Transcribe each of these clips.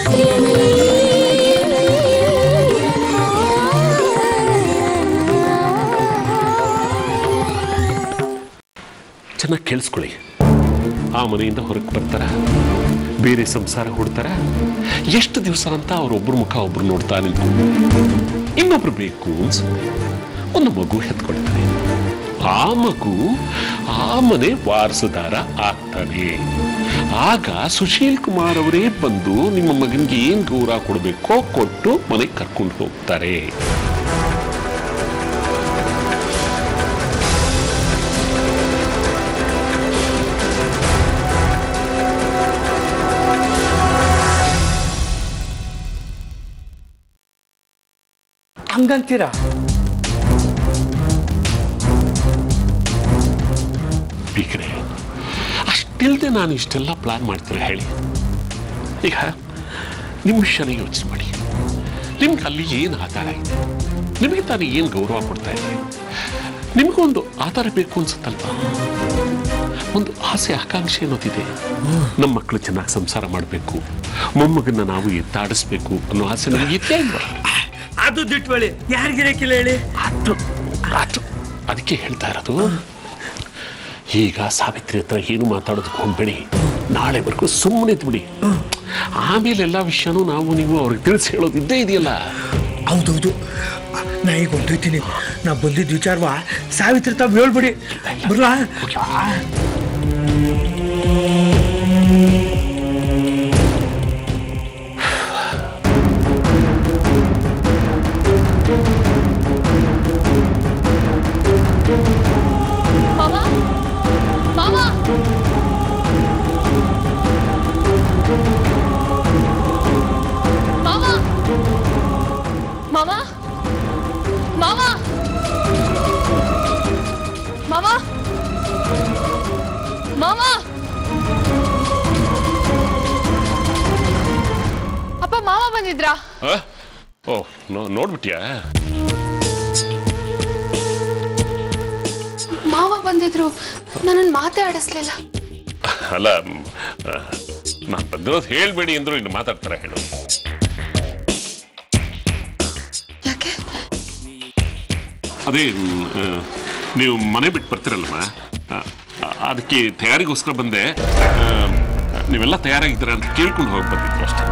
ಚೆನ್ನಾಗಿ ಕೇಳಿಸ್ಕೊಳ್ಳಿ ಆ ಮನೆಯಿಂದ ಹೊರಗೆ ಬರ್ತಾರ ಬೇರೆ ಸಂಸಾರ ಹುಡ್ತಾರ ಎಷ್ಟು ದಿವಸ ಅಂತ ಅವ್ರೊಬ್ರ ಮುಖ ಒಬ್ರು ನೋಡ್ತಾ ನಿಂತು ಇನ್ನೊಬ್ರು ಬೇಕು ಅನ್ಸುತ್ತೆ ಒಂದು ಮಗು ಹೆತ್ಕೊಳ್ತಾರೆ ಆ ಮಗು ಆ ಮನೆ ವಾರಸುದಾರ ಆಗ್ತಾನೆ ಆಗ ಸುಶೀಲ್ ಕುಮಾರ್ ಅವರೇ ಬಂದು ನಿಮ್ಮ ಮಗನಿಗೆ ಏನ್ ಗೌರವ ಕೊಡಬೇಕೋ ಕೊಟ್ಟು ಮನೆಗೆ ಕರ್ಕೊಂಡು ಹೋಗ್ತಾರೆ ಹಂಗಂತೀರಾ ಬೀಗ್ರೆ ಅಷ್ಟಿಲ್ದೆ ನಾನು ಇಷ್ಟೆಲ್ಲ ಪ್ಲಾನ್ ಮಾಡ್ತೀನಿ ಹೇಳಿ ಈಗ ನಿಮ್ಮ ವಿಷಯನ ಯೋಚನೆ ಮಾಡಿ ನಿಮ್ಗೆ ಅಲ್ಲಿ ಏನು ಆಧಾರ ಇದೆ ನಿಮಗೆ ತಾನು ಏನು ಗೌರವ ಕೊಡ್ತಾ ಇದ್ದಾರೆ ನಿಮಗೊಂದು ಆಧಾರ ಬೇಕು ಅನ್ಸುತ್ತಲ್ವಾ ಒಂದು ಆಸೆ ಆಕಾಂಕ್ಷೆ ಅನ್ನೋದಿದೆ ನಮ್ಮ ಮಕ್ಕಳು ಚೆನ್ನಾಗಿ ಸಂಸಾರ ಮಾಡಬೇಕು ಮೊಮ್ಮಗನ್ನ ನಾವು ಎತ್ತಾಡಿಸ್ಬೇಕು ಅನ್ನೋ ಆಸೆ ನಮಗೆ ಇದ್ದೇ ಇಲ್ವಾ ಅದು ದಿಟ್ವಳಿ ಯಾರಿಗಿರಕ್ಕಿಲ್ಲ ಹೇಳಿ ಆತು ಆತು ಅದಕ್ಕೆ ಹೇಳ್ತಾ ಇರೋದು ಈಗ ಸಾವಿತ್ರಿ ಹತ್ರ ಏನು ಮಾತಾಡೋದಕ್ಕೆ ಹೋಗ್ಬೇಡಿ ನಾಳೆವರೆಗೂ ಸುಮ್ಮನೆ ಬಿಡಿ ಆಮೇಲೆ ಎಲ್ಲ ವಿಷಯನೂ ನಾವು ನೀವು ಅವ್ರಿಗೆ ತಿಳಿಸಿ ಹೇಳೋದು ಇದ್ದೇ ಇದೆಯಲ್ಲ ಹೌದೌದು ನಾ ಈಗ ಹೊಂಟೋಯ್ತೀನಿ ನಾ ಬಂದಿದ್ದ ವಿಚಾರವ ಸಾವಿತ್ರಿ ತಾವ್ ಹೇಳ್ಬಿಡಿ ಬರ್ಲಾ ಮಾಮ ಮಾಮ ಮಾಮ ಮಾಮ ಮಾಮ ಮಾಮ ಮಾಮ ಅಪ್ಪ ಮಾಮ ಬಂದಿದ್ರಾ ಆ? ಓ ನೋ- ನೋಡ್ಬಿಟ್ಯಾ ಮಾವ ಬಂದಿದ್ರು ನನ್ನನ್ನು ಮಾತೇ ಆಡಿಸ್ಲಿಲ್ಲ ಅಲ್ಲ ನಾನು ಬಂದಿರೋದು ಹೇಳ್ಬೇಡಿ ಅಂದ್ರು ಇನ್ನು ಮಾತಾಡ್ತಾರೆ ಹೇಳು ಯಾಕೆ ಅದೇ ಮ್, ಆ, ನೀವು ಮನೆ ಬಿಟ್ಟು ಬರ್ತಿರಲ್ವ ಆ, ಅದಕ್ಕೆ ತಯಾರಿಗೋಸ್ಕರ ಬಂದೆ ಆ, ನೀವೆಲ್ಲ ತಯಾರಾಗಿದ್ದೀರಾ ಅಂತ ಕೇಳ್ಕೊಂಡು ಹೋಗಿ ಬಂದಿತ್ತು ಅಷ್ಟೇ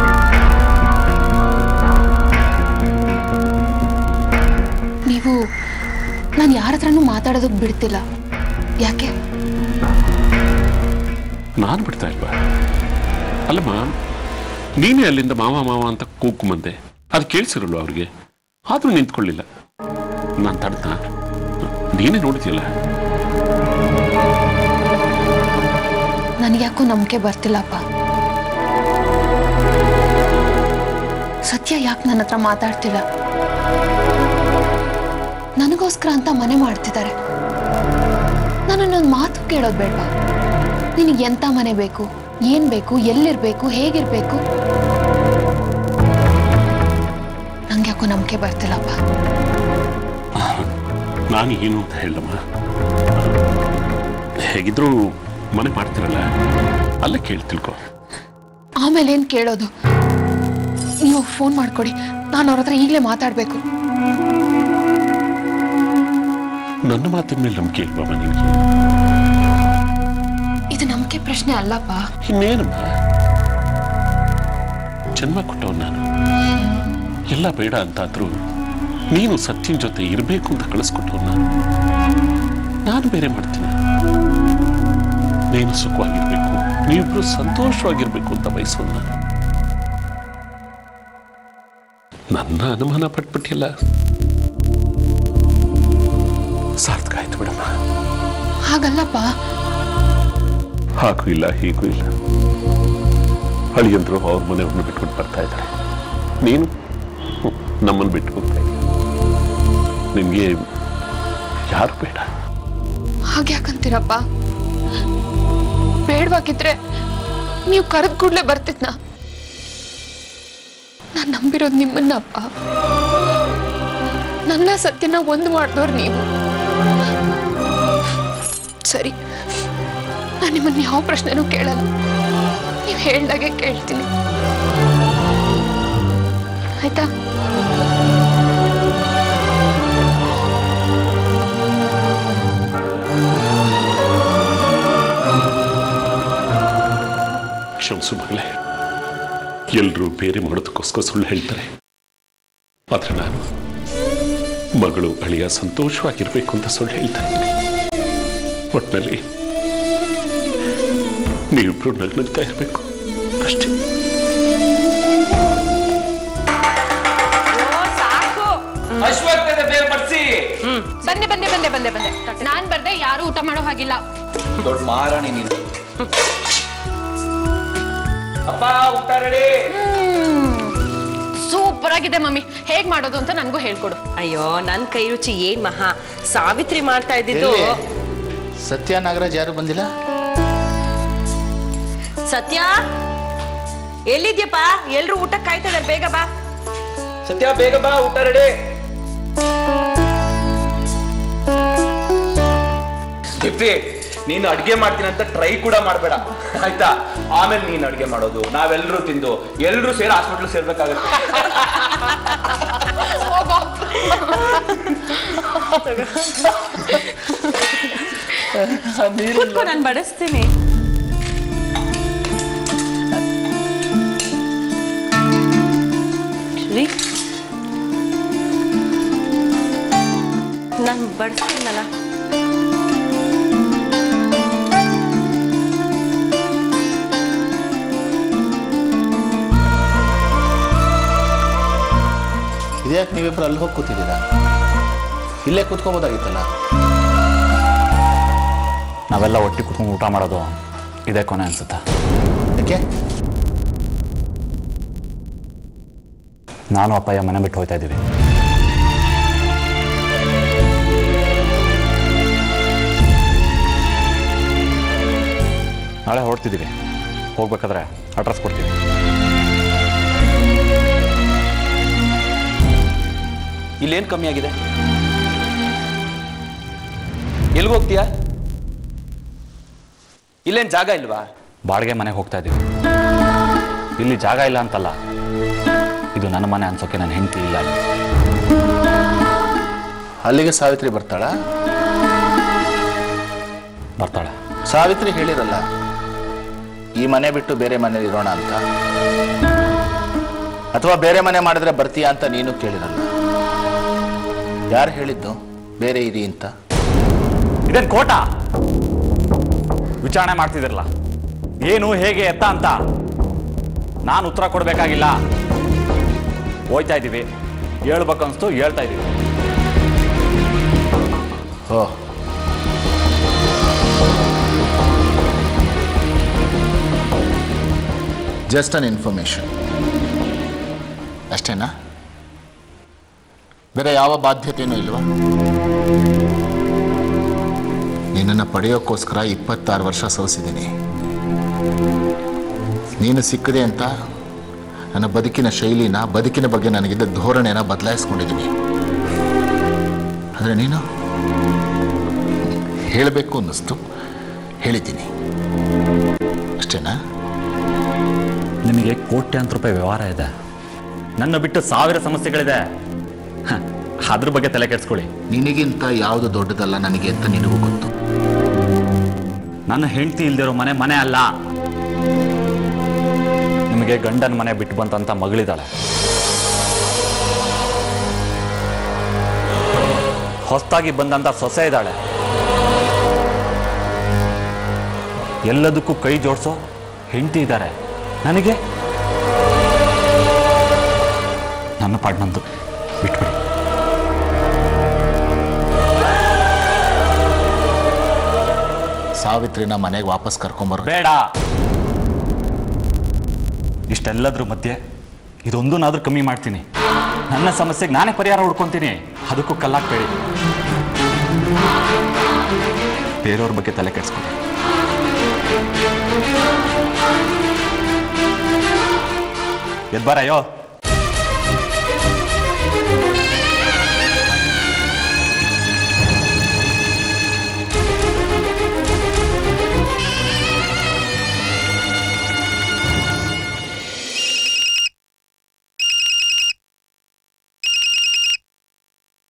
ನೀವು ನಾನು ಯಾರ ಹತ್ರನೂ ಮಾತಾಡೋದಕ್ಕೆ ಬಿಡ್ತಿಲ್ಲ ಯಾಕೆ ನಾನು ಬಿಡ್ತಾ ಇಲ್ವಾ ಅಲ್ಲಮ್ಮ ನೀನೇ ಅಲ್ಲಿಂದ ಮಾವ ಮಾವ ಅಂತ ಕೂಗು ಬಂದೆ ಅದು ಕೇಳಿಸಿರಲ್ವ ಅವ್ರಿಗೆ ಆದ್ರೂ ನಿಂತ್ಕೊಳ್ಳಿಲ್ಲ ನಾನು ತಡ್ದ ನೀನೇ ನೋಡ್ತೀಯಲ್ಲ ನನಗ್ಯಾಕೋ ನಂಬಿಕೆ ಬರ್ತಿಲ್ಲಪ್ಪ ಸತ್ಯ ಯಾಕೆ ನನ್ನ ಹತ್ರ ಮಾತಾಡ್ತಿಲ್ಲ ನನಗೋಸ್ಕರ ಅಂತ ಮನೆ ಮಾಡ್ತಿದ್ದಾರೆ ನನ್ನನ್ನೊಂದು ಮಾತು ಕೇಳೋದು ಬೇಡವಾ ನಿನಗೆ ಎಂಥ ಮನೆ ಬೇಕು ಏನ್ ಬೇಕು ಎಲ್ಲಿರ್ಬೇಕು ಹೇಗಿರ್ಬೇಕು ನಂಗೆ ಯಾಕೋ ನಂಬಿಕೆ ಬರ್ತಿಲ್ಲಪ್ಪ ನಾನು ಏನು ಅಂತ ಹೇಳಮ್ಮ ಹೇಗಿದ್ರು ಮನೆ ಮಾಡ್ತಿರಲ್ಲ ಅಲ್ಲೇ ಕೇಳಿ ತಿಳ್ಕೊ ಆಮೇಲೆ ಏನ್ ಕೇಳೋದು ನೀವು ಫೋನ್ ಮಾಡ್ಕೊಡಿ ನಾನು ಅವ್ರ ಹತ್ರ ಈಗಲೇ ಮಾತಾಡ್ಬೇಕು ನನ್ನ ಮಾತಿನ ಮೇಲೆ ನಂಬಿಕೆ ಇಲ್ವಮ್ಮ ನಿನಗೆ ಇದು ನಂಬಿಕೆ ಪ್ರಶ್ನೆ ಅಲ್ಲಪ್ಪ ಇನ್ನೇನಮ್ಮ ಜನ್ಮ ಕೊಟ್ಟವ್ ನಾನು ಎಲ್ಲ ಬೇಡ ಅಂತಾದ್ರೂ ನೀನು ಸತ್ಯನ ಜೊತೆ ಇರಬೇಕು ಅಂತ ಕಳಿಸ್ಕೊಟ್ಟವ್ ನಾನು ನಾನು ಬೇರೆ ಮಾಡ್ತೀನಿ ನೀನು ಸುಖವಾಗಿರ್ಬೇಕು ನೀವಿಬ್ರು ಸಂತೋಷವಾಗಿರ್ಬೇಕು ಅಂತ ಬಯಸೋದು ನಾನು ನನ್ನ ಅನುಮಾನ ಪಟ್ಬಿಟ್ಟಿಲ್ಲ ಸಾರ್ಥಕ ಆಯ್ತು ಬಿಡಮ್ಮ ಹಾಗಲ್ಲಪ್ಪ ಹಾಗೂ ಇಲ್ಲ ಹೀಗೂ ಇಲ್ಲ ಅಳಿಯಂದ್ರು ಅವ್ರ ಮನೆಯವ್ರನ್ನ ಬಿಟ್ಬಿಟ್ಟು ಬರ್ತಾ ಇದ್ದಾರೆ ನೀನು ಹ್ಮ್, ನಮ್ಮನ್ನು ಬಿಟ್ಟು ಹೋಗ್ತಾ ಇದೀಯ ನಿಮಗೆ ಯಾರು ಬೇಡ ಹಾಗ್ಯಾಕಂತೀರಪ್ಪ ಬೇಡವಾಗಿದ್ರೆ ನೀವು ಕರೆದ್ ಕೂಡ್ಲೆ ಬರ್ತಿದ್ನ ನಾನ್ ನಂಬಿರೋದು ನಿಮ್ಮನ್ನಪ್ಪ ನನ್ನ ಸತ್ಯನ ಒಂದು ಮಾಡಿದವ್ರು ನೀವು ಸರಿ ನಾನು ನಿಮ್ಮನ್ನ ಯಾವ ಪ್ರಶ್ನೆನೂ ಕೇಳಲ್ಲ ನೀವು ಹೇಳ್ದಾಗೆ ಕೇಳ್ತೀನಿ ಆಯ್ತಾ ಕ್ಷಮಿಸು ಮಗಳೇ ಎಲ್ಲರೂ ಬೇರೆ ಮಾಡೋದಕ್ಕೋಸ್ಕರ ಸುಳ್ಳು ಹೇಳ್ತಾರೆ ಆದ್ರೆ ನಾನು ಮಗಳು ಅಳಿಯ ಸಂತೋಷವಾಗಿರ್ಬೇಕು ಅಂತ ಸುಳ್ಳು ಹೇಳ್ತಾ ಇದ್ದೀನಿ ಒಟ್ಟಿನಲ್ಲಿ ನೀವಿಬ್ರು ನಗ್ನಗ್ತಾ ಇರಬೇಕು ಅಷ್ಟೇ ಸಾಕು ಅಶ್ವತ್ಥದ ಬೇರೆ ಬರ್ಸಿ ಬಂದೆ ಬಂದೆ ಬಂದೆ ಬಂದೆ ಬಂದೆ ನಾನ್ ಬರ್ದೆ ಯಾರು ಊಟ ಮಾಡೋ ಹಾಗಿಲ್ಲ ದೊಡ್ಡ ಮಹಾರಾಣಿ ನೀನು ಅಪ್ಪ ಊಟ ರೆಡಿ ಸೂಪರ್ ಆಗಿದೆ ಮಮ್ಮಿ ಹೇಗ್ ಮಾಡೋದು ಅಂತ ನನ್ಗೂ ಹೇಳ್ಕೊಡು ಅಯ್ಯೋ ನನ್ ಕೈ ರುಚಿ ಏನ್ ಮಹಾ ಸಾವಿತ್ರಿ ಮಾಡ್ತಾ ಇದ್ದಿದ್ದು ಎಲ್ಲಿ? ಸತ್ಯ ನಾಗರಾಜ್ ಯಾರು ಬಂದಿಲ್ಲ ಸತ್ಯ ಎಲ್ಲಿದ್ಯಪ್ಪ ಎಲ್ರು ಊಟ ಕಾಯ್ತಾ ಇದಾರೆ ಬೇಗ ಬಾ ಸತ್ಯ ಬೇಗ ಬಾ ಊಟ ರೆಡಿ ದೀಪ್ತಿ ನೀನು ಅಡ್ಗೆ ಮಾಡ್ತೀನಿ ಅಂತ ಟ್ರೈ ಕೂಡ ಮಾಡಬೇಡ ಆಯ್ತಾ ಆಮೇಲೆ ನೀನು ಅಡ್ಗೆ ಮಾಡೋದು ನಾವೆಲ್ಲರೂ ತಿಂದು ಎಲ್ಲರೂ ಸೇರಿ ಹಾಸ್ಪಿಟ್ಲ್ ಸೇರ್ಬೇಕಾಗತ್ತೆ ಕೂತ್ಕೋ ನಾನು ಬಡಿಸ್ತೀನಿ ರೀ ನಾನು ಬಡಿಸ್ತೀನಲ್ಲ ಇದ್ಯಾಕೆ ನೀವಿಬ್ರು ಅಲ್ಲಿ ಹೋಗಿ ಕೂತಿದ್ದೀರಾ ಇಲ್ಲೇ ಕೂತ್ಕೋಬೋದಾಗಿತ್ತಲ್ಲ ನಾವೆಲ್ಲ ಒಟ್ಟಿ ಕುತ್ಕೊಂಡು ಊಟ ಮಾಡೋದು ಇದೇ ಕೊನೆ ಅನ್ಸುತ್ತೆ ಯಾಕೆ ನಾನು ಅಪ್ಪಯ್ಯ ಮನೆ ಬಿಟ್ಟು ಹೋಗ್ತಾ ಇದ್ದೀವಿ ನಾಳೆ ಹೊರಡ್ತಿದ್ದೀವಿ ಹೋಗ್ಬೇಕಾದ್ರೆ ಅಡ್ರೆಸ್ ಕೊಡ್ತೀವಿ ಇಲ್ಲೇನ್ ಕಮ್ಮಿ ಆಗಿದೆ ಎಲ್ಗೆ ಹೋಗ್ತೀಯಾ ಇಲ್ಲೇನ್ ಜಾಗ ಇಲ್ವಾ ಬಾಡಿಗೆ ಮನೆಗೆ ಹೋಗ್ತಾ ಇದ್ದೀವಿ ಇಲ್ಲಿ ಜಾಗ ಇಲ್ಲ ಅಂತಲ್ಲ ಇದು ನನ್ನ ಮನೆ ಅನ್ಸೋಕೆ ನನ್ನ ಹೆಂಡತಿ ಇಲ್ಲ ಅಲ್ಲಿ. ಅಲ್ಲಿಗೆ ಸಾವಿತ್ರಿ ಬರ್ತಾಳಾ ಬರ್ತಾಳೆ ಸಾವಿತ್ರಿ ಹೇಳಿರಲ್ಲ ಈ ಮನೆ ಬಿಟ್ಟು ಬೇರೆ ಮನೇಲಿ ಇರೋಣ ಅಂತ ಅಥವಾ ಬೇರೆ ಮನೆ ಮಾಡಿದ್ರೆ ಬರ್ತೀಯಾ ಅಂತ ನೀನು ಕೇಳಿರಲ್ಲ ಯಾರು ಹೇಳಿದ್ದು ಬೇರೆ ಇರಿ ಅಂತ ಇದೇನು ಕೋಟ ವಿಚಾರಣೆ ಮಾಡ್ತಿದಿರಲ್ಲ ಏನು ಹೇಗೆ ಎತ್ತ ಅಂತ ನಾನು ಉತ್ತರ ಕೊಡಬೇಕಾಗಿಲ್ಲ ಹೋಯ್ತಾ ಇದ್ದೀವಿ ಹೇಳ್ಬೇಕನ್ಸ್ತು ಹೇಳ್ತಾ ಇದ್ದೀವಿ ಓ ಜಸ್ಟ್ ಅನ್ ಇನ್ಫಾರ್ಮೇಶನ್ ಅಷ್ಟೇನಾ ಬೇರೆ ಯಾವ ಬಾಧ್ಯತೆಯೂ ಇಲ್ವಾ ನಿನ್ನನ್ನು ಪಡೆಯೋಕ್ಕೋಸ್ಕರ ಇಪ್ಪತ್ತಾರು ವರ್ಷ ಸೋಸಿದ್ದೀನಿ ನೀನು ಸಿಕ್ಕದೆ ಅಂತ ನನ್ನ ಬದುಕಿನ ಶೈಲಿನ ಬದುಕಿನ ಬಗ್ಗೆ ನನಗಿದ್ದ ಧೋರಣೆನ ಬದಲಾಯಿಸ್ಕೊಂಡಿದ್ದೀನಿ ಆದರೆ ನೀನು ಹೇಳಬೇಕು ಅನ್ನಿಸ್ತು ಹೇಳಿದ್ದೀನಿ ಅಷ್ಟೇನಾ ನಿಮಗೆ ಕೋಟ್ಯಾಂತರ ರೂಪಾಯಿ ವ್ಯವಹಾರ ಇದೆ ನನ್ನ ಬಿಟ್ಟು ಸಾವಿರ ಸಮಸ್ಯೆಗಳಿದೆ ಹ, ಅದ್ರ ಬಗ್ಗೆ ತಲೆ ಕೆಡಿಸ್ಕೊಳ್ಳಿ ನಿನಗಿಂತ ಯಾವುದು ದೊಡ್ಡದಲ್ಲ ನನಗೆ ಅಂತ ನಿನಗೂ ಗೊತ್ತು ನನ್ನ ಹೆಂಡತಿ ಇಲ್ದಿರೋ ಮನೆ ಮನೆ ಅಲ್ಲ ನಿಮಗೆ ಗಂಡನ ಮನೆ ಬಿಟ್ಟು ಬಂತಂತ ಮಗಳಿದ್ದಾಳೆ ಹೊಸದಾಗಿ ಬಂದಂತ ಸೊಸೆ ಇದ್ದಾಳೆ ಎಲ್ಲದಕ್ಕೂ ಕೈ ಜೋಡಿಸೋ ಹೆಂಡತಿ ಇದ್ದಾರೆ ನನಗೆ ನನ್ನ ಪಾಡ್ನಂದು ಬಿಟ್ಬಿಡಿ ಸಾವಿತ್ರಿನ ಮನೆಗೆ ವಾಪಸ್ ಕರ್ಕೊಂಬರೋ ಬೇಡ ಇಷ್ಟೆಲ್ಲದ್ರ ಮಧ್ಯೆ ಇದೊಂದನ್ನಾದ್ರೂ ಕಮ್ಮಿ ಮಾಡ್ತೀನಿ ನನ್ನ ಸಮಸ್ಯೆಗೆ ನಾನೇ ಪರಿಹಾರ ಹುಡ್ಕೊಂತೀನಿ ಅದಕ್ಕೂ ಕಲ್ಲಾಕ್ಬೇಡಿ ಬೇರೆಯವ್ರ ಬಗ್ಗೆ ತಲೆ ಕೆಡಿಸ್ಕೊಂಡು ಎದ್ಬಾರಯ್ಯೋ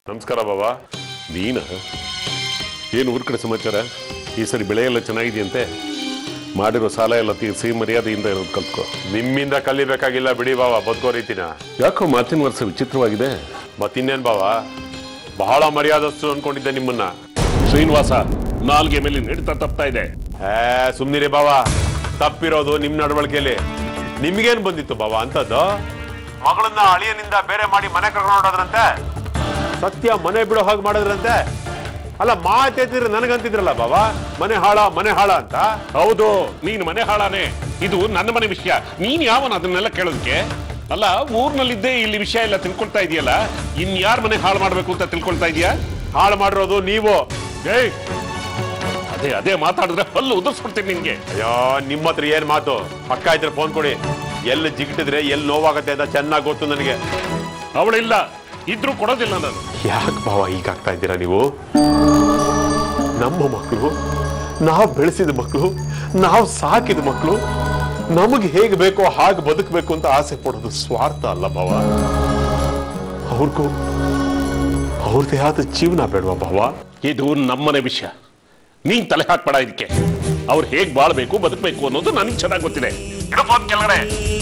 ನಮಸ್ಕಾರ ಬಾಬಾ ನೀನ ಏನು ಊರ್ ಕಡೆ ಸಮಾಚಾರ ಈ ಸರಿ ಬೆಳೆ ಎಲ್ಲ ಚೆನ್ನಾಗಿದೆಯಂತೆ ಮಾಡಿರೋ ಸಾಲ ಎಲ್ಲ ತೀರಿಸಿ ಮರ್ಯಾದೆಯಿಂದ ಇರೋದು ಕಲ್ತ್ಕೋ ನಿಮ್ಮಿಂದ ಕಲಿಬೇಕಾಗಿಲ್ಲ ಬಿಡಿ ಬಾವ ಬದುಕೋ ರೀತಿನ ಯಾಕೋ ಮಾತಿನ ವರ್ಷ ವಿಚಿತ್ರವಾಗಿದೆ ಮತ್ತಿನ್ನೇನ್ ಬಾವ ಬಹಳ ಮರ್ಯಾದಸ್ತು ಅನ್ಕೊಂಡಿದ್ದೆ ನಿಮ್ಮನ್ನ ಶ್ರೀನಿವಾಸ ನಾಲ್ಗೆ ಮೇಲೆ ನಡೀತಾ ತಪ್ತಾ ಇದೆ ಏ ಸುಮ್ನಿರಿ ಬಾವ ತಪ್ಪಿರೋದು ನಿಮ್ ನಡವಳಿಕೆಯಲ್ಲಿ ನಿಮ್ಗೇನ್ ಬಂದಿತ್ತು ಬಾವ ಅಂತದ್ದು ಮಗಳನ್ನ ಅಳಿಯನಿಂದ ಬೇರೆ ಮಾಡಿ ಮನೆ ಕರ್ಕೊಂಡು ಹೊರಡೋದ್ರಂತೆ ಸತ್ಯ ಮನೆ ಬಿಡೋ ಹಾಗೆ ಮಾಡಿದ್ರಂತೆ ಅಲ್ಲ ಮಾತೆತ್ತಿದ್ರೆ ನನಗಂತಿದ್ರಲ್ಲ ಬಾವ ಮನೆ ಹಾಳ ಮನೆ ಹಾಳ ಅಂತ ಹೌದು ನೀನ್ ಮನೆ ಹಾಳಾನೆ ಇದು ನನ್ನ ಮನೆ ವಿಷಯ ನೀನ್ ಯಾವನ ಅದನ್ನೆಲ್ಲ ಕೇಳೋದಕ್ಕೆ ಅಲ್ಲ ಊರ್ನಲ್ಲಿದ್ದೇ ಇಲ್ಲಿ ವಿಷಯ ಎಲ್ಲ ತಿಳ್ಕೊಳ್ತಾ ಇದೆಯಲ್ಲ ಇನ್ ಯಾರ ಮನೆ ಹಾಳು ಮಾಡ್ಬೇಕು ಅಂತ ತಿಳ್ಕೊಳ್ತಾ ಇದೀಯಾ ಹಾಳು ಮಾಡಿರೋದು ನೀವು ಏಯ್ ಅದೇ ಅದೇ ಮಾತಾಡಿದ್ರೆ ಹಲ್ಲು ಉದುರ್ಸ್ಬಿಡ್ತೀನಿ ನಿನ್ಗೆ ಅಯ್ಯೋ ನಿಮ್ಮ ಹತ್ರ ಏನ್ ಮಾತು ಪಕ್ಕ ಇದ್ರೆ ಫೋನ್ ಕೊಡಿ ಎಲ್ಲಿ ಜಿಗಿಟಿದ್ರೆ ಎಲ್ಲಿ ನೋವಾಗತ್ತೆ ಅಂತ ಚೆನ್ನಾಗಿ ಗೊತ್ತು ನನಗೆ ಅವಳಿಲ್ಲ ಇದ್ರೂ ಕೊಡೋದಿಲ್ಲ ನಾನು ಯಾಕೆ ಭಾವ ಹೀಗಾಗ್ತಾ ಇದ್ದೀರಾ ನೀವು ನಮ್ಮ ಮಕ್ಕಳು ನಾವು ಬೆಳೆಸಿದ ಮಕ್ಕಳು ನಾವು ಸಾಕಿದ ಮಕ್ಕಳು ನಮಗೆ ಹೇಗೆ ಬೇಕೋ ಹಾಗೆ ಬದುಕಬೇಕು ಅಂತ ಆಸೆ ಪಡೋದು ಸ್ವಾರ್ಥ ಅಲ್ಲ ಭಾವ ಅವ್ರಿಗೂ ಅವ್ರದ್ದೇ ಆದ ಜೀವನ ಬೇಡವಾ ಭಾವ ಇದು ನಮ್ಮನೆ ವಿಷಯ ನೀನ್ ತಲೆ ಹಾಕ್ಬೇಡ ಇದಕ್ಕೆ ಅವ್ರು ಹೇಗ್ ಬಾಳ್ಬೇಕು ಬದುಕಬೇಕು ಅನ್ನೋದು ನನಗೆ ಚೆನ್ನಾಗಿ ಗೊತ್ತಿದೆ ಇಡು phone ಕೆಳಗಡೆ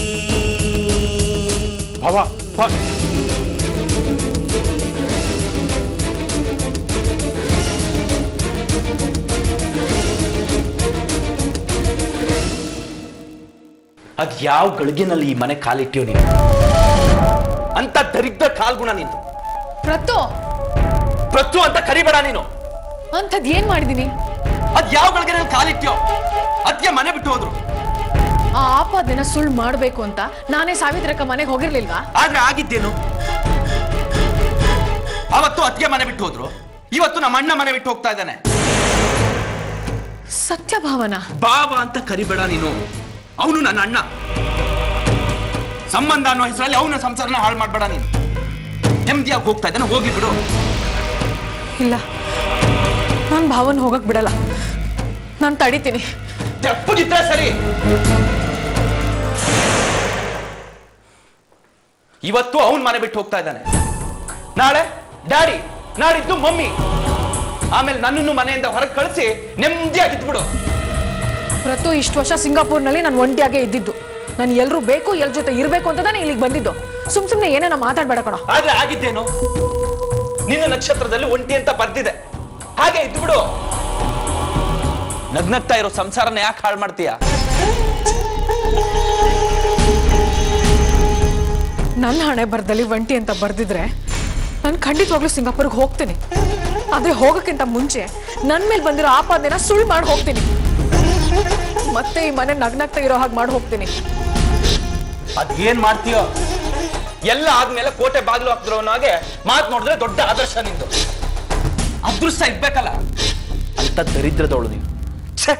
ಭಾವ ಭಾ- ಅದ್ ಯಾವ ಗಳಿಗೆನಲ್ಲಿ ಈ ಮನೆ ಕಾಲಿಟ್ಟಿಯೋ ನೀನು ಅಂತ ದರಿದ್ರ ಕಾಲ್ಗುಣ ನಿಂದು ಪ್ರತು ಪ್ರತು ಅಂತ ಕರಿಬೇಡ ನೀನು ಅಂಥದ್ ಏನ್ ಮಾಡಿದೀನಿ ಅದ್ ಯಾವ ಗಳಿಗೆನಲ್ಲಿ ಕಾಲಿಟ್ಟಿಯೋ ಅದ್ಗೆ ಮನೆ ಬಿಟ್ಟು ಹೋದ್ರು ಆ ಆಪಾದನೆನ ಸುಳ್ಳು ಮಾಡ್ಬೇಕು ಅಂತ ನಾನೇ ಸಾವಿತ್ರಕ್ಕ ಮನೆಗೆ ಹೋಗಿರ್ಲಿಲ್ವಾ ಆದ್ರೆ ಆಗಿದ್ದೇನು ಅವತ್ತು ಅತ್ತಿಗೆ ಮನೆ ಬಿಟ್ಟು ಹೋದ್ರು ಇವತ್ತು ನಮ್ಮ ಅಣ್ಣ ಮನೆ ಬಿಟ್ಟು ಹೋಗ್ತಾ ಇದ್ದಾನೆ ಸತ್ಯಭಾವನ ಬಾವ ಅಂತ ಕರಿಬೇಡ ನೀನು ಅವನು ನನ್ನ ಅಣ್ಣ ಸಂಬಂಧ ಅನ್ನೋ ಹೆಸರಲ್ಲಿ ಅವನ ಸಂಸಾರನ ಹಾಳು ಮಾಡ್ಬೇಡ ನೀನು ನೆಮ್ಮದಿಯಾಗಿ ಹೋಗ್ತಾ ಇದ್ದಾನೆ ಹೋಗಿ ಬಿಡು ಇಲ್ಲ ನಾನ್ ಭಾವನ್ ಹೋಗಕ್ ಬಿಡಲ್ಲ ನಾನ್ ತಡಿತೀನಿ ತೆಪ್ಪಗಿದ್ರೆ ಸರಿ ಇವತ್ತು ಅವನ್ ಮನೆ ಬಿಟ್ಟು ಹೋಗ್ತಾ ಇದ್ದಾನೆ ನಾಳೆ ಡ್ಯಾಡಿ ನಾಡಿದ್ದು ಮಮ್ಮಿ ಆಮೇಲೆ ನನ್ನನ್ನು ಮನೆಯಿಂದ ಹೊರಗೆ ಕಳಿಸಿ ನೆಮ್ಮದಿಯಾಗಿದ್ಬಿಡು ಪ್ರತು ಇಷ್ಟು ವರ್ಷ ಸಿಂಗಾಪುರ್ನಲ್ಲಿ ನಾನು ಒಂಟಿಯಾಗೆ ಇದ್ದಿದ್ದು ನಾನು ಎಲ್ರು ಬೇಕು ಎಲ್ ಜೊತೆ ಇರ್ಬೇಕು ಅಂತ ನಾನು ಇಲ್ಲಿಗೆ ಬಂದಿದ್ದು ಸುಮ್ ಸುಮ್ನೆ ಏನೇನೋ ಮಾತಾಡ್ಬೇಡ ಕಣ ಆದ್ರೆ ಆಗಿದ್ದೇನು ನಿನ್ನ ನಕ್ಷತ್ರದಲ್ಲಿ ಒಂಟಿ ಅಂತ ಬರ್ದಿದೆ ಹಾಗೆ ಇದ್ಬಿಡು ನಗ್ನಗ್ತಾ ಇರೋ ಸಂಸಾರನ ಯಾಕೆ ಹಾಳು ಮಾಡ್ತೀಯ ನನ್ನ ಹಣೆ ಬರದಲ್ಲಿ ಒಂಟಿ ಅಂತ ಬರ್ದಿದ್ರೆ ನಾನು ಖಂಡಿತವಾಗ್ಲೂ ಸಿಂಗಾಪುರ್ಗೆ ಹೋಗ್ತೀನಿ ಆದ್ರೆ ಹೋಗಕ್ಕಿಂತ ಮುಂಚೆ ನನ್ ಮೇಲೆ ಬಂದಿರೋ ಆಪಾದನೆನ ಸುಳ್ಳು ಮಾಡಿ ಹೋಗ್ತೀನಿ ಮತ್ತೆ ಈ ಮನೆ ನಗ್ನಗ್ತಾ ಇರೋ ಹಾಗೆ ಮಾಡಿ ಹೋಗ್ತೀನಿ ಅದೇನ್ ಮಾಡ್ತೀಯೋ ಎಲ್ಲ ಆದ್ಮೇಲೆ ಕೋಟೆ ಬಾಗಿಲು ಹಾಕಿದ್ರು ಅನ್ನೋ ಹಾಗೆ ಮಾತು ನೋಡಿದ್ರೆ ದೊಡ್ಡ ಆದರ್ಶ ನಿಂದು ಅದೃಷ್ಟ ಇರ್ಬೇಕಲ್ಲ ಅಂತ ದರಿದ್ರದವಳು ನೀನು ಛೆ!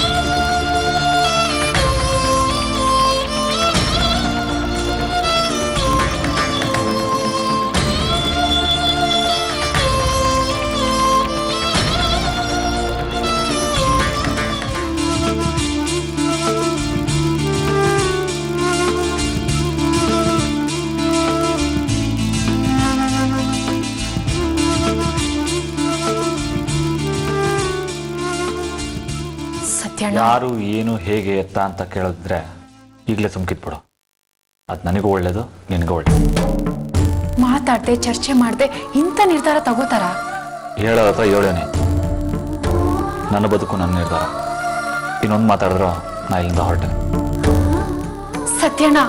ಸತ್ಯಣ್ಣ ಯಾರು ಏನು ಹೇಗೆ ಎತ್ತ ಅಂತ ಕೇಳಿದ್ರೆ ಈಗಲೇ ಸುಮ್ಕಿದ್ಬಿಡು ಅದು ನನಗೂ ಒಳ್ಳೇದು ನಿನಗೂ ಒಳ್ಳೇದು ಮಾತಾಡ್ದೆ ಚರ್ಚೆ ಮಾಡ್ದೆ ಇಂಥ ನಿರ್ಧಾರ ತಗೋತಾರ ಹೇಳೋ ಹತ್ರ ಹೇಳೋನೆ ನನ್ನ ಬದುಕು ನನ್ನ ನಿರ್ಧಾರ ಇನ್ನೊಂದು ಮಾತಾಡಿದ್ರು ನಾ ಇಲ್ಲಿಂದ ಹೊರಟೆ ಸತ್ಯಣ್ಣ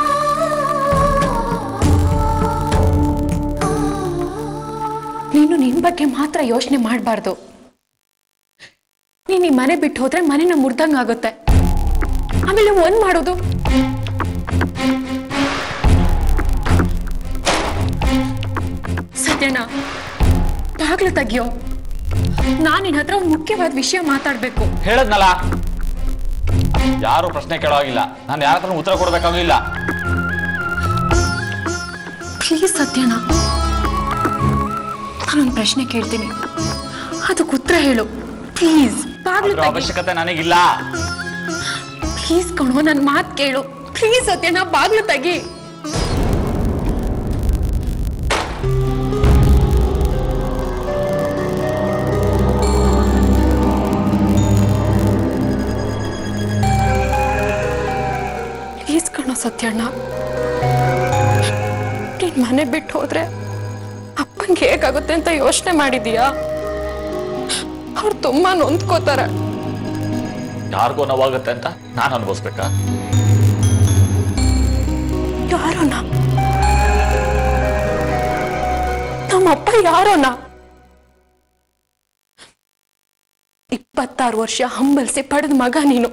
ನೀನು ನಿನ್ ಬಗ್ಗೆ ಮಾತ್ರ ಯೋಚನೆ ಮಾಡಬಾರ್ದು ನೀನ್ ಈ ಮನೆ ಬಿಟ್ಟು ಹೋದ್ರೆ ಮನೆನ ಮುರ್ದಂಗ್ ಆಗುತ್ತೆ ಆಮೇಲೆ ಒಂದ್ ಮಾಡೋದು ಸತ್ಯಣ್ಣ ಬಾಗ್ಲು ತೆಗಿಯೋ ನಾನ್ ನಿನ್ ಹತ್ರ ಒಂದ್ ಮುಖ್ಯವಾದ ವಿಷಯ ಮಾತಾಡ್ಬೇಕು ಹೇಳದ್ನಲ್ಲ ಯಾರು ಪ್ರಶ್ನೆ ಕೇಳೋಗಿಲ್ಲ ನಾನು ಯಾರ ಹತ್ರ ಉತ್ತರ ಕೊಡ್ಬೇಕಾಗಿಲ್ಲ ಪ್ಲೀಸ್ ಸತ್ಯಣ್ಣ ನಾನೊಂದು ಪ್ರಶ್ನೆ ಕೇಳ್ತೀನಿ ಅದಕ್ಕೆ ಉತ್ತರ ಹೇಳು ಪ್ಲೀಸ್ ಬಾಗ್ಲು ಅದ್ರ ತೆಗಿ ಅವಶ್ಯಕತೆ ನನಗಿಲ್ಲ ಪ್ಲೀಸ್ ಕಣೋ ನನ್ನ ಮಾತು ಕೇಳು ಪ್ಲೀಸ್ ಸತ್ಯಣ್ಣ ಬಾಗ್ಲು ತೆಗಿ ಪ್ಲೀಸ್ ಕಣೋ ಸತ್ಯಣ್ಣ ನೀನ್ ಮನೆ ಬಿಟ್ಟು ಹೋದ್ರೆ ಅಪ್ಪಂಗೆ ಹೇಗಾಗುತ್ತೆ ಅಂತ ಯೋಚನೆ ಮಾಡಿದೀಯಾ ಅವ್ರು ತುಂಬಾ ನೊಂದ್ಕೋತಾರೆ ಯಾರಿಗೋ ನೋವಾಗುತ್ತೆ ಅಂತ ನಾನು ಅನ್ಭವಿಸ್ಬೇಕಾ ಯಾರೋನ ನಮ್ಮಪ್ಪ ಯಾರೋನ ಇಪ್ಪತ್ತಾರು ವರ್ಷ ಹಂಬಲ್ಸಿ ಪಡೆದ ಮಗ ನೀನು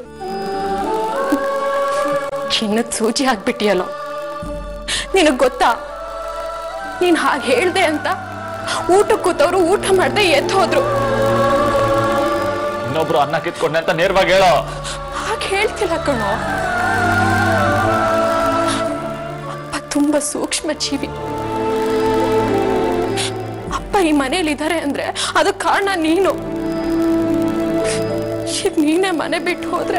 ಚಿನ್ನದ ಸೂಜಿ ಆಗ್ಬಿಟ್ಟಿಯಲ್ಲ ನಿನಗ್ ಗೊತ್ತಾ ನೀನ್ ಹಾಗೆ ಹೇಳ್ದೆ ಅಂತ ಊಟ ಕೂತವ್ರು ಊಟ ಮಾಡ್ದೆ ಎದ್ದು ಹೋದ್ರು ಇನ್ನೊಬ್ರು ಅನ್ನ ಕಿತ್ಕೊಂಡೆ ಅಂತ ನೇರವಾಗಿ ಹೇಳೋ ಹಾಗೆ ಹೇಳ್ತಿಲ್ಲ ಕಣೋ ಅಪ್ಪ ತುಂಬಾ ಸೂಕ್ಷ್ಮ ಜೀವಿ ಅಪ್ಪ ಈ ಮನೇಲಿ ಇದ್ದಾರೆ ಅಂದ್ರೆ ಅದಕ್ಕೆ ಕಾರಣ ನೀನು ಈಗ ನೀನೇ ಮನೆ ಬಿಟ್ಟು ಹೋದ್ರೆ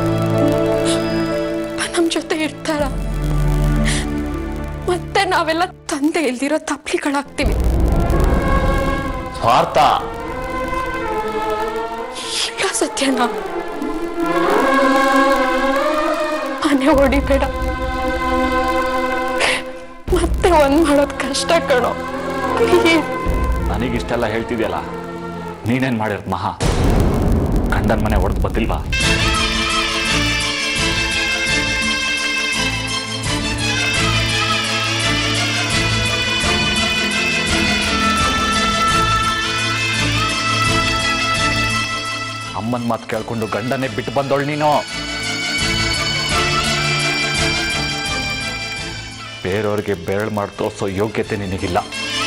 ಅಪ್ಪ ನಮ್ ಜೊತೆ ಇರ್ತಾರ ಮತ್ತೆ ನಾವೆಲ್ಲ ತಂದೆ ಇಲ್ದಿರೋ ತಪ್ಲಿಗಳಾಗ್ತೀವಿ ಸ್ವಾರ್ಥ ಇಲ್ಲ ಸತ್ಯಣ್ಣ ಮನೆ ಹೊಡಿಬೇಡ ಮತ್ತೆ ಒಂದ್ ಮಾಡೋದ್ ಕಷ್ಟ ಕಣೋ Please. ನನಗಿಷ್ಟೆಲ್ಲ ಹೇಳ್ತಿದ್ಯಲ್ಲ ನೀನೇನ್ ಮಾಡಿರೋದು ಮಹಾ ಗಂಡನ ಮನೆ ಹೊಡೆದು ಬಂದಿಲ್ವಾ ಅಮ್ಮನ ಮಾತು ಕೇಳ್ಕೊಂಡು ಗಂಡನೇ ಬಿಟ್ಟು ಬಂದವಳು ನೀನು ಬೇರೆಯವ್ರಿಗೆ ಬೆರಳು ಮಾಡಿ ತೋರಿಸೋ ಯೋಗ್ಯತೆ ನಿನಗಿಲ್ಲ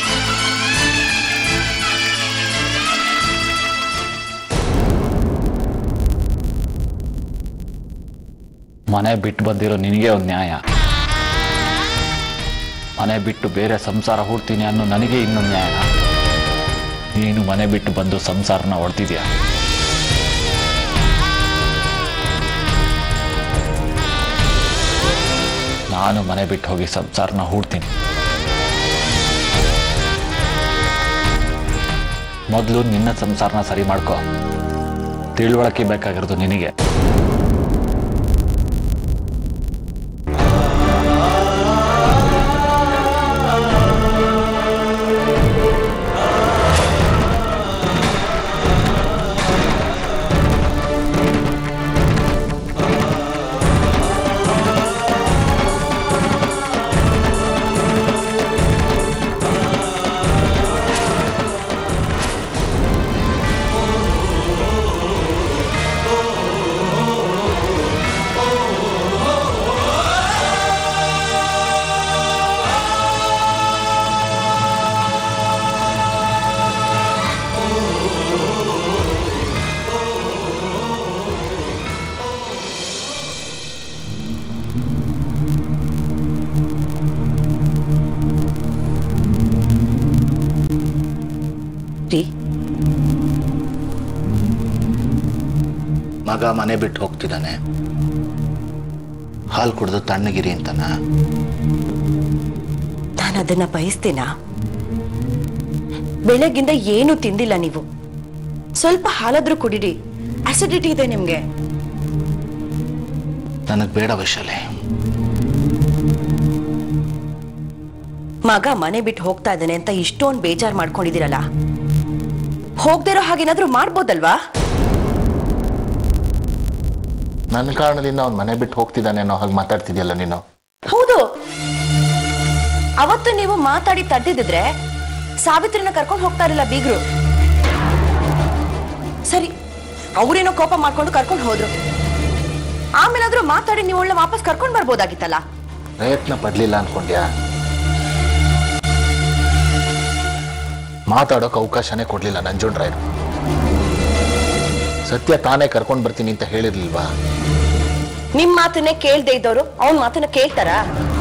ಮನೆ ಬಿಟ್ಟು ಬಂದಿರೋ ನಿನಗೆ ಒಂದು ನ್ಯಾಯ ಮನೆ ಬಿಟ್ಟು ಬೇರೆ ಸಂಸಾರ ಹೂಡ್ತೀನಿ ಅನ್ನೋ ನನಗೆ ಇನ್ನೊಂದು ನ್ಯಾಯ ನೀನು ಮನೆ ಬಿಟ್ಟು ಬಂದು ಸಂಸಾರನ ಹೊಡ್ತಿದ್ಯಾ ನಾನು ಮನೆ ಬಿಟ್ಟು ಹೋಗಿ ಸಂಸಾರನ ಹೂಡ್ತೀನಿ ಮೊದಲು ನಿನ್ನ ಸಂಸಾರನ ಸರಿ ಮಾಡ್ಕೋ ತಿಳುವಳಿಕೆ ಬೇಕಾಗಿರೋದು ನಿನಗೆ ರೀ ಮಗ ಮನೆ ಬಿಟ್ಟು ಹೋಗ್ತಿದ್ದಾನೆ ಹಾಲು ಕುಡಿದು ತಣ್ಣಗಿರಿ ಅಂತನಾ ನಾನು ಅದನ್ನ ಬಯಸ್ತೀನಾ ಬೆಳಗ್ಗಿಂದ ಏನು ತಿಂದಿಲ್ಲ ನೀವು ಸ್ವಲ್ಪ ಹಾಲಾದ್ರೂ ಕುಡಿರಿ ಅಸಿಡಿಟಿ ಇದೆ ನಿಮ್ಗೆ ನನಗೆ ಬೇಡ ವೈಶಾಲಿ ಮಗ ಮನೆ ಬಿಟ್ಟು ಹೋಗ್ತಾ ಇದ್ದಾನೆ ಅಂತ ಇಷ್ಟೊಂದು ಬೇಜಾರ್ ಮಾಡ್ಕೊಂಡಿದ್ದೀರಲ್ಲ ಹೋಗ್ದಿರೋ ಹಾಗೇನಾದ್ರೂ ಮಾಡ್ಬೋದಲ್ವಾ ನನ್ನ ಕಾರಣದಿಂದ ಅವ್ನು ಮನೆ ಬಿಟ್ಟು ಹೋಗ್ತಿದ್ದಾನೆ ಅನ್ನೋ ಹಾಗೆ ಮಾತಾಡ್ತಿದ್ಯಲ್ಲ ನೀನು ಹೌದು ಅವತ್ತು ನೀವು ಮಾತಾಡಿ ತಡ್ದಿದ್ರೆ ಸಾವಿತ್ರಿನ ಕರ್ಕೊಂಡು ಹೋಗ್ತಾ ಇರಲಿಲ್ಲ ಬೀಗ್ರು ಸರಿ ಅವ್ರೇನೋ ಕೋಪ ಮಾಡ್ಕೊಂಡು ಕರ್ಕೊಂಡು ಹೋದ್ರು ಆಮೇಲಾದ್ರೂ ಮಾತಾಡಿ ನೀವು ಒಳ್ಳೆ ವಾಪಸ್ ಕರ್ಕೊಂಡು ಬರ್ಬೋದಾಗಿತ್ತಲ್ಲ ಪ್ರಯತ್ನ ಪಡ್ಲಿಲ್ಲ ಅನ್ಕೊಂಡ್ಯಾ ಮಾತಾಡೋಕೆ ಅವಕಾಶನೇ ಕೊಡ್ಲಿಲ್ಲ ನಂಜುಂಡ್ರಾಯರು ಸತ್ಯ ತಾನೇ ಕರ್ಕೊಂಡು ಬರ್ತೀನಿ ಅಂತ ಹೇಳಿರ್ಲಿಲ್ವಾ ನಿಮ್ ಮಾತನ್ನೇ ಕೇಳ್ದೆ ಇದ್ದವರು ಅವನ್ ಮಾತನ್ನ ಕೇಳ್ತಾರಾ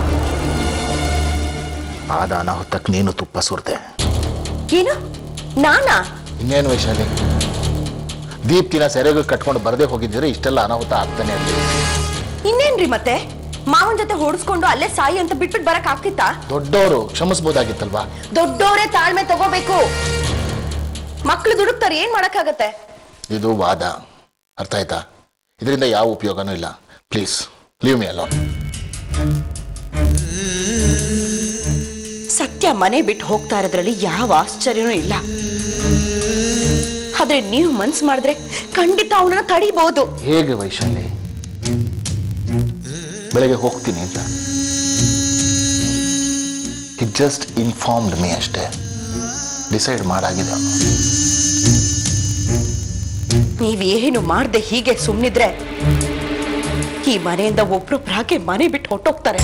ಆದ ಅನಾಹುತಕ್ಕೆ ನೀನು ತುಪ್ಪ ಸುರ್ದೆ ಏನು ನಾನಾ ಇನ್ನೇನು ವೈಶಾಲಿ ದೀಪ್ತಿನ ಸೆರೆಗೆ ಕಟ್ಕೊಂಡು ಬರದೇ ಹೋಗಿದ್ದರೆ ಇಷ್ಟೆಲ್ಲ ಅನಾಹುತ ಆಗ್ತಾನೆ ಇರ್ಲಿಲ್ಲ ಇನ್ನೇನ್ರಿ ಮತ್ತೆ ಮಾವನ್ ಜೊತೆ ಹೊಡಿಸ್ಕೊಂಡು ಅಲ್ಲೇ ಸಾಯಿ ಅಂತ ಬಿಟ್ಬಿಟ್ಟು ಬರಕ್ ಆಗ್ತಿತ್ತಾ ದೊಡ್ಡವರು ಕ್ಷಮಿಸ್ಬೋದಾಗಿತ್ತಲ್ವಾ ದೊಡ್ಡೋರೇ ತಾಳ್ಮೆ ತಗೋಬೇಕು ಮಕ್ಳು ದುಡುಕ್ತಾರೆ ಏನ್ ಮಾಡಕ್ಕಾಗತ್ತೆ ಇದು ವಾದ ಅರ್ಥ ಆಯ್ತಾ ಇದರಿಂದ ಯಾವ ಉಪಯೋಗನೂ ಇಲ್ಲ ಪ್ಲೀಸ್ ಲೀವ್ ಮಿ ಅಲೋನ್ ಮನೆ ಬಿಟ್ಟು ಹೋಗ್ತಾ ಇರೋದ್ರಲ್ಲಿ ಯಾವ ಆಶ್ಚರ್ಯನೂ ಇಲ್ಲ ಆದ್ರೆ ನೀವು ಮನ್ಸು ಮಾಡಿದ್ರೆ ಖಂಡಿತ ಅವಳನ್ನ ತಡಿಬಹುದು ಹೇಗೆ ವೈಶಾಲಿ ಬೆಳಗ್ಗೆ ಹೋಗ್ತೀನಿ ಅಂತ ಇಟ್ ಜಸ್ಟ್ ಇನ್ಫಾರ್ಮ್ಡ್ ಮೀ ಅಷ್ಟೇ ಡಿಸೈಡ್ ಮಾಡಾಗಿದೆ ಅವ್ನು. ನೀವೇನು ಮಾಡ್ದೆ ಹೀಗೆ ಸುಮ್ಮನಿದ್ರೆ ಈ ಮನೆಯಿಂದ ಒಬ್ರೊಬ್ರಾಗೆ ಮನೆ ಬಿಟ್ಟು ಹೊಟ್ಟೋಗ್ತಾರೆ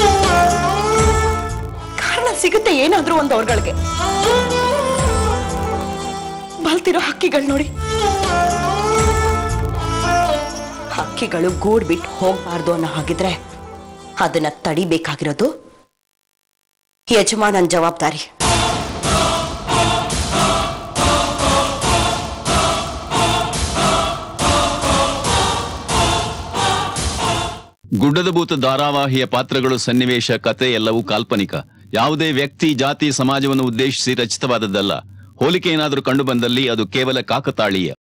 ಕಾರಣ ಸಿಗುತ್ತೆ ಏನಾದ್ರೂ ಒಂದು ಅವ್ರಗಳಿಗೆ ಬಲ್ತಿರೋ ಹಕ್ಕಿಗಳು ನೋಡಿ ಹಕ್ಕಿಗಳು ಗೂಡ್ ಬಿಟ್ಟು ಹೋಗ್ಬಾರ್ದು ಅನ್ನೋ ಹಾಗಿದ್ರೆ ಅದನ್ನ ತಡಿಬೇಕಾಗಿರೋದು ಯಜಮಾನನ್ ಜವಾಬ್ದಾರಿ ಗುಡ್ಡದ ಭೂತ ಧಾರಾವಾಹಿಯ ಪಾತ್ರಗಳು ಸನ್ನಿವೇಶ ಕತೆ ಎಲ್ಲವೂ ಕಾಲ್ಪನಿಕ ಯಾವುದೇ ವ್ಯಕ್ತಿ ಜಾತಿ ಸಮಾಜವನ್ನು ಉದ್ದೇಶಿಸಿ ರಚಿತವಾದದ್ದಲ್ಲ ಹೋಲಿಕೆ ಏನಾದರೂ ಕಂಡುಬಂದಲ್ಲಿ ಅದು ಕೇವಲ ಕಾಕತಾಳೀಯ